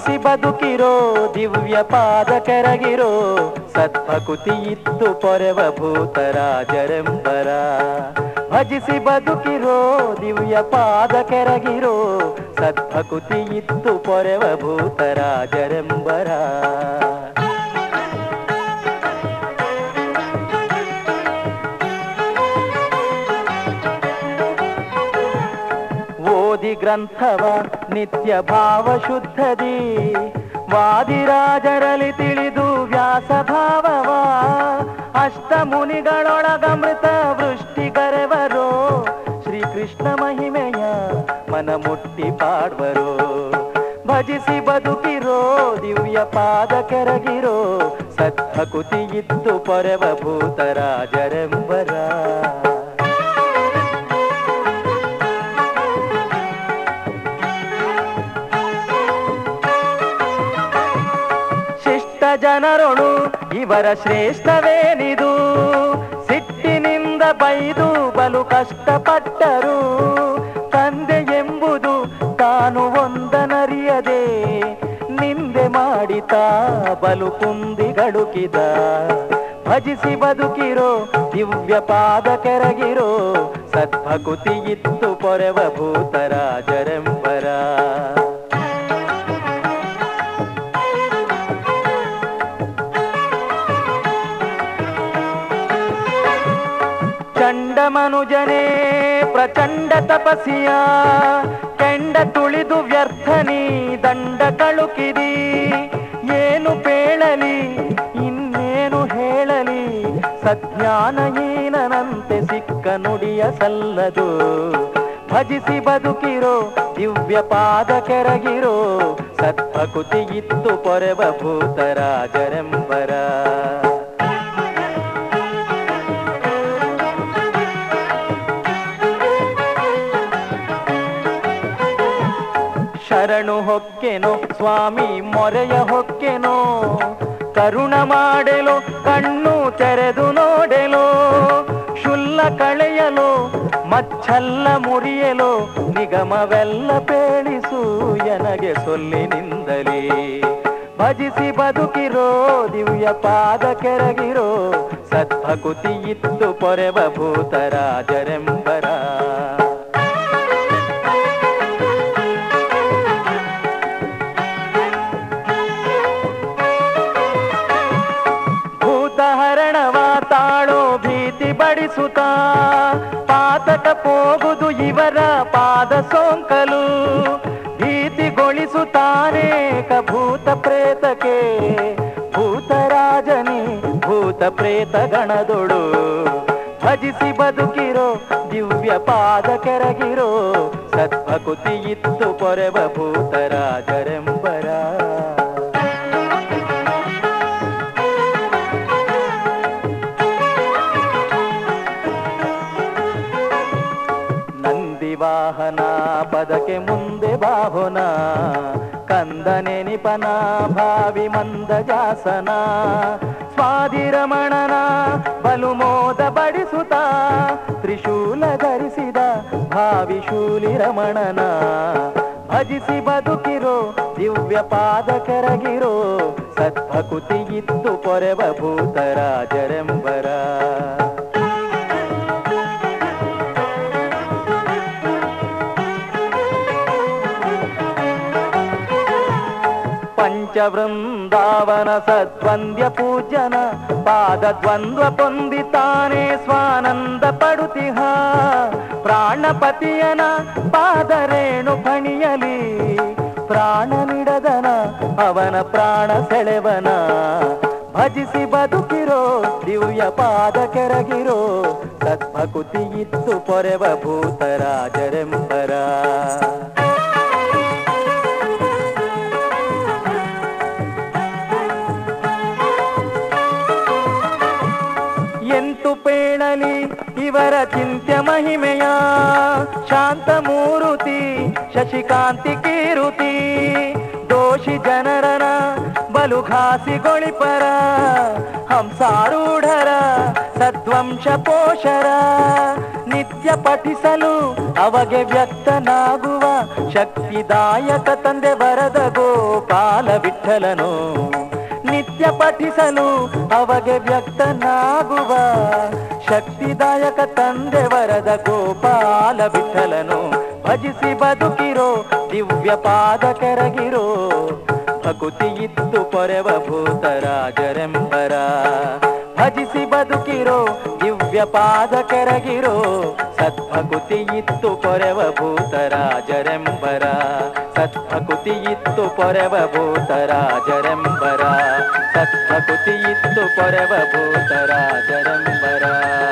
ಭಜಿಸಿ ಬದುಕಿರೋ ದಿವ್ಯ ಪಾದ ಕೆರಗಿರೋ ಸದ್ಭಕುತಿ ಇತ್ತು ಪೊರೆವ ಭೂತರಾಜರೆಂಬರ ಭಜಿಸಿ ಬದುಕಿರೋ ದಿವ್ಯ ಪಾದ ಕೆರಗಿರೋ ಸದ್ಭಕುತಿ ಇತ್ತು ಪೊರೆವ ಭೂತರಾಜರೆಂಬರ ಓದಿ ಗ್ರಂಥವ ನಿತ್ಯ ಭಾವ ಶುದ್ಧದಿ ವಾದಿರಾಜರಲ್ಲಿ ತಿಳಿದು ವ್ಯಾಸ ಭಾವವ ಅಷ್ಟ ಮುನಿಗಳೊಳಗಮೃತ ವೃಷ್ಟಿಗರೆವರೋ ಶ್ರೀಕೃಷ್ಣ ಮಹಿಮೆಯ ಮನ ಮುಟ್ಟಿ ಪಾಡ್ವರೋ ಭಜಿಸಿ ಬದುಕಿರೋ ದಿವ್ಯ ಪಾದ ಕೆರಗಿರೋ ಸದ್ಭಕುತಿ ಇದ್ದು ಪೊರೆವ ಭೂತರಾಜರೆಂಬರ ಶಿಷ್ಟ ಜನರೊಳು ಇವರ ಶ್ರೇಷ್ಠವೇನಿದು ಸಿಟ್ಟಿನಿಂದ ಬೈದು ಬಲು ಕಷ್ಟಪಟ್ಟರು ತಂದೆ ಎಂಬುದು ತಾನು ಒಂದನರಿಯದೆ ನಿಂದೆ ಮಾಡಿತ ಬಲು ಕುಂದಿಗಡುಕಿದ ಭಜಿಸಿ ಬದುಕಿರೋ ದಿವ್ಯ ಪಾದ ಕೆರಗಿರೋ ಸದ್ಭಕುತಿ ಇತ್ತು ಪೊರೆವ ಭೂತರಾಜರೆಂಬರ ಚಂಡ ಮನುಜನೇ ಪ್ರಚಂಡ ತಪಸಿಯ ಕೆಂಡ ತುಳಿದು ವ್ಯರ್ಥನಿ ದಂಡ ಕಳುಕಿದಿ ಏನು ಪೇಳಲಿ ಇನ್ನೇನು ಹೇಳಲಿ ಸಜ್ಞಾನ ಏನನಂತೆ ಸಿಕ್ಕ ನುಡಿಯ ಸಲ್ಲದು ಭಜಿಸಿ ಬದುಕಿರೋ ದಿವ್ಯ ಪಾದ ಕೆರಗಿರೋ ಸದ್ಭಕುತಿ ಇತ್ತು ಪೊರೆವ ಭೂತರಾಜರೆಂಬರ ಶರಣು ಹೊಕ್ಕೆನೋ ಸ್ವಾಮಿ ಮೊರೆಯ ಹೊಕ್ಕೆನೋ ಕರುಣ ಮಾಡೆಲೋ ಕಣ್ಣು ತೆರೆದು ನೋಡೆಲೋ ಶುಲ್ಲ ಕಳೆಯಲು ಮಚ್ಚಲ್ಲ ಮುರಿಯಲು ನಿಗಮವೆಲ್ಲ ಪೇಳಿಸು ಎನಗೆ ಸೊಲ್ಲಿನಿಂದಲೇ ಭಜಿಸಿ ಬದುಕಿರೋ ದಿವ್ಯ ಪಾದ ಕೆರಗಿರೋ ಸದ್ಭಕುತಿ ಇತ್ತು ಪೊರೆವ ಭೂತರಾಜರೆಂಬರ ಭೂತಹರಣವ ತಾಳೋ ಭೀತಿ ಬಡಿಸುತ್ತ ಪಾತಕ ಹೋಗುದು ಇವರ ಪಾದ ಸೋಂಕಲು ಭೀತಿಗೊಳಿಸುತ್ತಾನೇಕ ಭೂತ ಪ್ರೇತಕ್ಕೆ ಭೂತರಾಜನೇ ಭೂತ ಪ್ರೇತ ಗಣದೊಳು ಭಜಿಸಿ ಬದುಕಿರೋ ದಿವ್ಯ ಪಾದ ಕೆರಗಿರೋ ಸದ್ಭಕುತಿ ಇತ್ತು ಪೊರೆವ ಭೂತರಾಜರೆಂಬರ ನಂದಿ ವಾಹನ ಪದಕ್ಕೆ ಮುಂದೆ ಬಾಹುನ ಕಂದ ನೆನಿಪನ ಭಾವಿ ಮಂದ ಜಾಸನ ಸ್ವಾದಿರಮಣನ ಬಲು ಮೋದ ಬಡಿಸುತ್ತ ತ್ರಿಶೂಲ ಧರಿಸಿದ ಭಾವಿ ಶೂಲಿ ರಮಣನ ಭಜಿಸಿ ಬದುಕಿರೋ ದಿವ್ಯ ಪಾದ ಕೆರಗಿರೋ ಸದ್ಭಕುತಿ ಇತ್ತು ಪೊರೆವ ಭೂತರಾಜರೆಂಬರ ಪಂಚವೃಂದಾವನ ಸದ್ವಂದ್ಯ ಪೂಜನ ಪಾದ ದ್ವಂದ್ವ ಪೊಂದಿತಾನೆ ಸ್ವಾನಂದ ಪಡುತಿಹ ಪ್ರಾಣಪತಿಯನ ಪಾದ ರೇಣು ಫಣಿಯಲಿ ಪ್ರಾಣ ನಿಡದನ ಅವನ ಪ್ರಾಣ ಸೆಳೆವನ ಭಜಿಸಿ ಬದುಕಿರೋ ದಿವ್ಯ ಪಾದ ಕೆರಗಿರೋ ಸದ್ಭಕುತಿ ಇತ್ತು ಪೊರೆವ ಭೂತರಾಜರೆಂಬರ ಎಂತು ಪೇಳಲಿ ಇವರ ಚಿಂತ್ಯ ಮಹಿಮೆಯ ಶಾಂತ ಮೂರುತಿ ಶಶಿಕಾಂತಿ ಕೀರುತಿ ದೋಷಿ ಜನರನ ಬಲು ಘಾಸಿಗೊಳಿಪರ ಹಂಸಾರೂಢರ ಸದ್ವಂಶ ಪೋಷರ ನಿತ್ಯ ಪಠಿಸಲು ಅವಗೆ ವ್ಯಕ್ತನಾಗುವ ಶಕ್ತಿದಾಯಕ ತಂದೆ ವರದ ಗೋಪಾಲ ವಿಠಲನು ನಿತ್ಯ ಪಠಿಸಲು ಅವಗೆ ವ್ಯಕ್ತನಾಗುವ ಶಕ್ತಿದಾಯಕ ತಂದೆ ವರದ ಗೋಪಾಲ ವಿಠಲನು ಭಜಿಸಿ ಬದುಕಿರೋ ದಿವ್ಯ ಪಾದ ಕೆರಗಿರೋ ಭಕುತಿ ಇತ್ತು ಪೊರೆವ ಭೂತರಾಜರೆಂಬರ ಭಜಿಸಿ ಬದುಕಿರೋ ದಿವ್ಯ ಪಾದ ಕೆರಗಿರೋ ಸದ್ಭಕುತಿ ಇತ್ತು ಪೊರೆವ ಭೂತರಾಜರೆಂಬರ ಸದ್ಭಕುತಿ ಇತ್ತು ಪೊರೆವ ಭೂತರಾಜರೆಂಬರ ಸದ್ಭಕುತಿ ಇತ್ತು ಪೊರೆವ ಭೂತರಾಜರೆಂಬರ